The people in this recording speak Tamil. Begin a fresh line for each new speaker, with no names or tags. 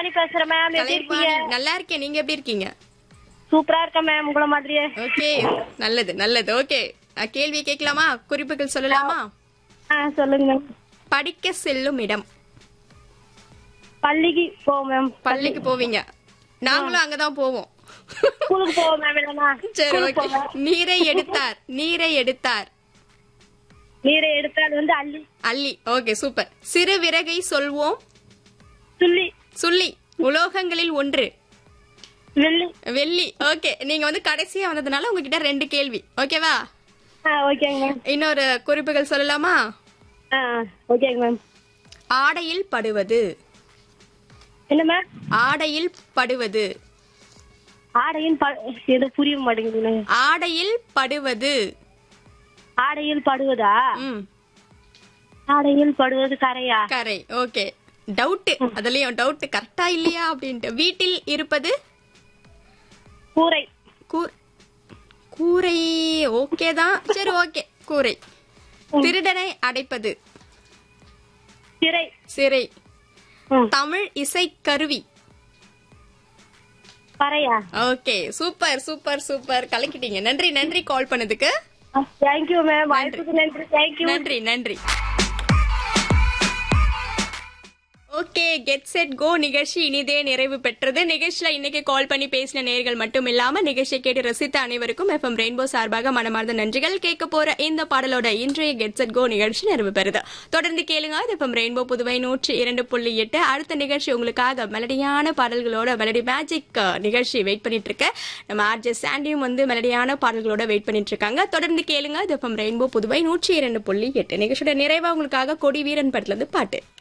கலைவாணி பேசுறேன் மேம் எப்படி இருக்கீங்க
கலைவாணி நல்லா இருக்கேன் நீங்க எப்படி இருக்கீங்க
சூப்பரா இருக்கேன் மேம் உங்கள மாதிரியே
ஓகே நல்லது நல்லது ஓகே கேள்வி கேட்கலாமா குறிப்புகள் சொல்லலாமா
ஆ சொல்லுங்க மேம்
படிக்க செல்லும் இடம்
பள்ளிக்கு போவோம் மேம்
பள்ளிக்கு போவீங்க நாங்களும் அங்கதான் போவோம்
ஸ்கூலுக்கு போவோம் மேம் இல்லைன்னா
சரி
ஸ்கூலுக்கு
ஓகே
போவோம்
நீரை எடுத்தார் நீரை எடுத்தார்
நீரை எடுத்தால் வந்து அள்ளி
அள்ளி ஓகே சூப்பர் சிறு விறகை சொல்வோம்
துள்ளி
சுள்ளி உலோகங்களில் ஒன்று
வெள்ளி
வெள்ளி ஓகே நீங்க வந்து கடைசியா வந்ததுனால உங்ககிட்ட ரெண்டு கேள்வி ஓகேவா
ஆ ஓகேங்க மேம்
இன்னொரு குறிப்புகள் சொல்லலாமா
ஆ ஓகேங்க மேம்
ஆடையில் படுவது
என்ன மேம்
ஆடையில் படுவது
ஆடையின் ப எது புரிய மாட்டேங்குது
ஆடையில் படுவது
ஆடையில் படுவதா
ம்
ஆடையில் படுவது கரையா
கரை ஓகே டவுட் அதுலயும் டவுட் கரெக்டா இல்லையா அப்படின்ட்டு வீட்டில் இருப்பது
கூரை
கூ- கூரை ஓகே தான் சரி ஓகே கூரை திருடனை அடைப்பது
திரை
சிறை
ம்.
தமிழ் இசை கருவி
பறையா
ஓகே சூப்பர் சூப்பர் சூப்பர் கலக்கிட்டீங்க நன்றி நன்றி கால் பண்ணதுக்கு
தேங்க்யூ மேம் வாய்ப்புக்கு நன்றி தேங்க்யூ
நன்றி நன்றி ஓகே கெட் செட் கோ நிகழ்ச்சி இனிதே நிறைவு பெற்றது நிகழ்ச்சியில இன்னைக்கு கால் பண்ணி பேசின நேர்கள் மட்டும் இல்லாம நிகழ்ச்சியை கேட்டு ரசித்த அனைவருக்கும் எஃப்எம் ரெயின்போ சார்பாக மனமார்ந்த நன்றிகள் கேட்க போற இந்த பாடலோட இன்றைய கெட் செட் கோ நிகழ்ச்சி நிறைவு பெறுது தொடர்ந்து கேளுங்க இது எஃப்எம் ரெயின்போ புதுவை நூற்றி இரண்டு புள்ளி எட்டு அடுத்த நிகழ்ச்சி உங்களுக்காக மெலடியான பாடல்களோட மெலடி மேஜிக் நிகழ்ச்சி வெயிட் பண்ணிட்டு இருக்க நம்ம ஆர்ஜே சாண்டியும் வந்து மெலடியான பாடல்களோட வெயிட் பண்ணிட்டு இருக்காங்க தொடர்ந்து கேளுங்க இது எஃப்எம் ரெயின்போ புதுவை நூற்றி இரண்டு புள்ளி எட்டு நிகழ்ச்சியோட நிறைவா உங்களுக்காக கொடி வீரன் படத்துல இருந்து பாட்டு